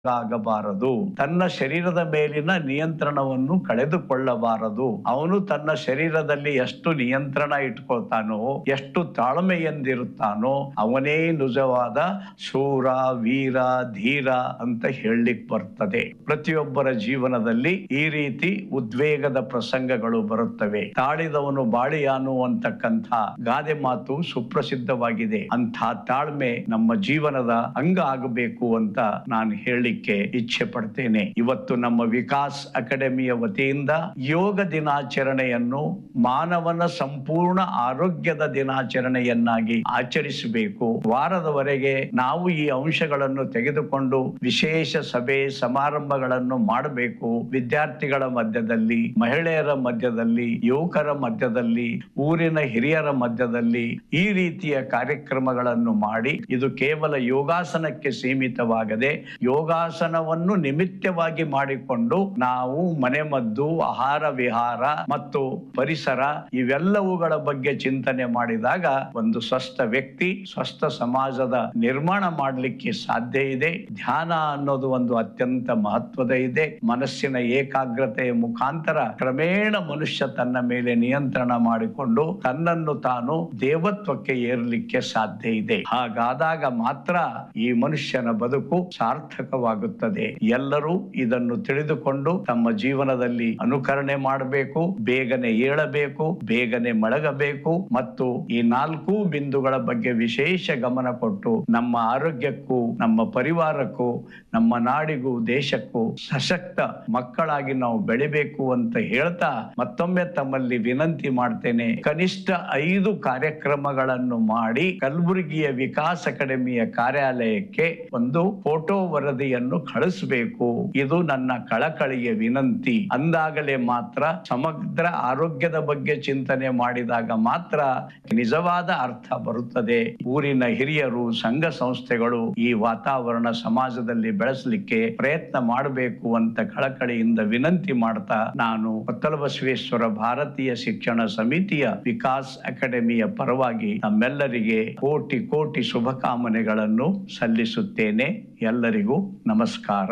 ಆಗಬಾರದು ತನ್ನ ಶರೀರದ ಮೇಲಿನ ನಿಯಂತ್ರಣವನ್ನು ಕಳೆದುಕೊಳ್ಳಬಾರದು ಅವನು ತನ್ನ ಶರೀರದಲ್ಲಿ ಎಷ್ಟು ನಿಯಂತ್ರಣ ಇಟ್ಕೊಳ್ತಾನೋ ಎಷ್ಟು ತಾಳ್ಮೆಯಂದಿರುತ್ತಾನೋ ಅವನೇ ನಿಜವಾದ ಶೂರ ವೀರ ಧೀರ ಅಂತ ಹೇಳಲಿಕ್ಕೆ ಬರ್ತದೆ ಪ್ರತಿಯೊಬ್ಬರ ಜೀವನದಲ್ಲಿ ಈ ರೀತಿ ಉದ್ವೇಗದ ಪ್ರಸಂಗಗಳು ಬರುತ್ತವೆ ತಾಳಿದವನು ಬಾಳಿಯಾನು ಅಂತಕ್ಕಂಥ ಗಾದೆ ಮಾತು ಸುಪ್ರಸಿದ್ಧವಾಗಿದೆ ಅಂಥ ತಾಳ್ಮೆ ನಮ್ಮ ಜೀವನದ ಅಂಗ ಆಗಬೇಕು ಅಂತ ನಾನು ಹೇಳಲಿಕ್ಕೆ ಇಚ್ಛೆ ಪಡ್ತೇನೆ ಇವತ್ತು ನಮ್ಮ ವಿಕಾಸ್ ಅಕಾಡೆಮಿಯ ವತಿಯಿಂದ ಯೋಗ ದಿನಾಚರಣೆಯನ್ನು ಮಾನವನ ಸಂಪೂರ್ಣ ಆರೋಗ್ಯದ ದಿನಾಚರಣೆಯನ್ನಾಗಿ ಆಚರಿಸಬೇಕು ವಾರದವರೆಗೆ ನಾವು ಈ ಅಂಶಗಳನ್ನು ತೆಗೆದುಕೊಂಡು ವಿಶೇಷ ಸಭೆ ಸಮಾರಂಭಗಳನ್ನು ಮಾಡಬೇಕು ವಿದ್ಯಾರ್ಥಿಗಳ ಮಧ್ಯದಲ್ಲಿ ಮಹಿಳೆಯರ ಮಧ್ಯದಲ್ಲಿ ಯುವಕರ ಮಧ್ಯದಲ್ಲಿ ಊರಿನ ಹಿರಿಯರ ಮಧ್ಯದಲ್ಲಿ ಈ ರೀತಿಯ ಕಾರ್ಯಕ್ರಮಗಳನ್ನು ಮಾಡಿ ಇದು ಕೇವಲ ಯೋಗಾಸನಕ್ಕೆ ಸೀಮಿತವಾಗದೆ ಯೋಗಾಸನವನ್ನು ನಿಮಿತ್ತವಾಗಿ ಮಾಡಿಕೊಂಡು ನಾವು ಮನೆಮದ್ದು ಆಹಾರ ವಿಹಾರ ಮತ್ತು ಪರಿಸರ ಇವೆಲ್ಲವುಗಳ ಬಗ್ಗೆ ಚಿಂತನೆ ಮಾಡಿದಾಗ ಒಂದು ಸ್ವಸ್ಥ ವ್ಯಕ್ತಿ ಸ್ವಸ್ಥ ಸಮಾಜದ ನಿರ್ಮಾಣ ಮಾಡಲಿಕ್ಕೆ ಸಾಧ್ಯ ಇದೆ ಧ್ಯಾನ ಅನ್ನೋದು ಒಂದು ಅತ್ಯಂತ ಮಹತ್ವದ ಇದೆ ಮನಸ್ಸಿನ ಏಕಾಗ್ರತೆಯ ಮುಖಾಂತರ ಕ್ರಮೇಣ ಮನುಷ್ಯ ತನ್ನ ಮೇಲೆ ನಿಯಂತ್ರಣ ಮಾಡಿಕೊಂಡು ತನ್ನನ್ನು ತಾನು ದೇವತ್ವಕ್ಕೆ ಏರ್ಲಿಕ್ಕೆ ಸಾಧ್ಯ ಇದೆ ಹಾಗಾದಾಗ ಮಾತ್ರ ಈ ಮನುಷ್ಯನ ಬದುಕು ಸಾರ್ಥಕವಾಗುತ್ತದೆ ಎಲ್ಲರೂ ಇದನ್ನು ತಿಳಿದುಕೊಂಡು ತಮ್ಮ ಜೀವನದಲ್ಲಿ ಅನುಕರಣೆ ಮಾಡಬೇಕು ಬೇಗನೆ ಏಳಬೇಕು ಬೇಗನೆ ಮಳಗಬೇಕು ಮತ್ತು ಈ ನಾಲ್ಕು ಬಿಂದುಗಳ ಬಗ್ಗೆ ವಿಶೇಷ ಗಮನ ಕೊಟ್ಟು ನಮ್ಮ ಆರೋಗ್ಯಕ್ಕೂ ನಮ್ಮ ಪರಿವಾರಕ್ಕೂ ನಮ್ಮ ನಾಡಿಗೂ ದೇಶಕ್ಕೂ ಸಶಕ್ತ ಮಕ್ಕಳಾಗಿ ನಾವು ಬೆಳಿಬೇಕು ಅಂತ ಹೇಳ್ತಾ ಮತ್ತೊಮ್ಮೆ ತಮ್ಮಲ್ಲಿ ವಿನಂತಿ ಮಾಡ್ತೇನೆ ಕನಿಷ್ಠ ಐದು ಕಾರ್ಯಕ್ರಮಗಳನ್ನು ಮಾಡಿ ಕಲಬುರಗಿಯ ವಿಕಾಸ್ ಅಕಾಡೆಮಿಯ ಕಾರ್ಯಾಲಯಕ್ಕೆ ಒಂದು ಫೋಟೋ ವರದಿಯನ್ನು ಕಳಿಸಬೇಕು ಇದು ನನ್ನ ಕಳಕಳಿಯ ವಿನಂತಿ ಅಂದಾಗಲೇ ಮಾತ್ರ ಸಮಗ್ರ ಆರೋಗ್ಯದ ಬಗ್ಗೆ ಚಿಂತನೆ ಮಾಡಿದಾಗ ಮಾತ್ರ ನಿಜವಾದ ಅರ್ಥ ಬರುತ್ತದೆ ಊರಿನ ಹಿರಿಯರು ಸಂಘ ಸಂಸ್ಥೆಗಳು ಈ ವಾತಾವರಣ ಸಮಾಜದಲ್ಲಿ ಬೆಳೆಸಲಿಕ್ಕೆ ಪ್ರಯತ್ನ ಮಾಡಬೇಕು ಅಂತ ಕಳಕಳಿಯಿಂದ ವಿನಂತಿ ಮಾಡ್ತಾ ನಾನು ಕೊತ್ತಲ ಬಸವೇಶ್ವರ ಭಾರತೀಯ ಶಿಕ್ಷಣ ಸಮಿತಿಯ ವಿಕಾಸ್ ಅಕಾಡೆಮಿಯ ಪರವಾಗಿ ನಮ್ಮೆಲ್ಲರಿಗೆ ಕೋಟಿ ಕೋಟಿ ಶುಭಕಾಮನೆಗಳನ್ನು ಸಲ್ಲಿಸುತ್ತೇನೆ ಎಲ್ಲರಿಗೂ ನಮಸ್ಕಾರ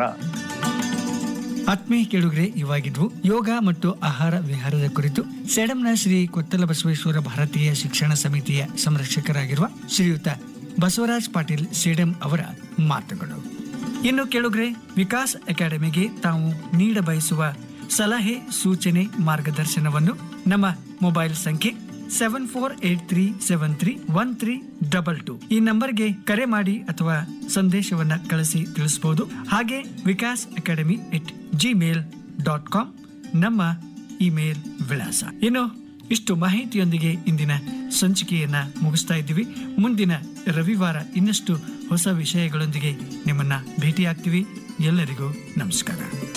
ಆತ್ಮೀಯ ಕೇಳುಗರೆ ಇವಾಗಿದ್ವು ಯೋಗ ಮತ್ತು ಆಹಾರ ವಿಹಾರದ ಕುರಿತು ಸೇಡಂನ ಶ್ರೀ ಕೊತ್ತಲ ಬಸವೇಶ್ವರ ಭಾರತೀಯ ಶಿಕ್ಷಣ ಸಮಿತಿಯ ಸಂರಕ್ಷಕರಾಗಿರುವ ಶ್ರೀಯುತ ಬಸವರಾಜ್ ಪಾಟೀಲ್ ಸೇಡಂ ಅವರ ಮಾತುಗಳು ಇನ್ನು ಕೇಳುಗರೆ ವಿಕಾಸ್ ಅಕಾಡೆಮಿಗೆ ತಾವು ನೀಡ ಬಯಸುವ ಸಲಹೆ ಸೂಚನೆ ಮಾರ್ಗದರ್ಶನವನ್ನು ನಮ್ಮ ಮೊಬೈಲ್ ಸಂಖ್ಯೆ seven four eight three seven three one three double two ಈ ನಂಬರ್ಗೆ ಕರೆ ಮಾಡಿ ಅಥವಾ ಸಂದೇಶವನ್ನ ಕಳಿಸಿ ತಿಳಿಸಬಹುದು ಹಾಗೆ Vikas academy at Gmail dot com ನಮ್ಮ ಇಮೇಲ್ ವಿಳಾಸ ಇನ್ನು ಇಷ್ಟು ಮಾಹಿತಿಯೊಂದಿಗೆ ಇಂದಿನ ಸಂಚಿಕೆಯನ್ನ ಮುಗಿಸ್ತಾ ಇದ್ದೀವಿ ಮುಂದಿನ ರವಿವಾರ ಇನ್ನಷ್ಟು ಹೊಸ ವಿಷಯಗಳೊಂದಿಗೆ ನಿಮ್ಮನ್ನ ಭೇಟಿಯಾಗ್ತೀವಿ ಎಲ್ಲರಿಗೂ ನಮಸ್ಕಾರ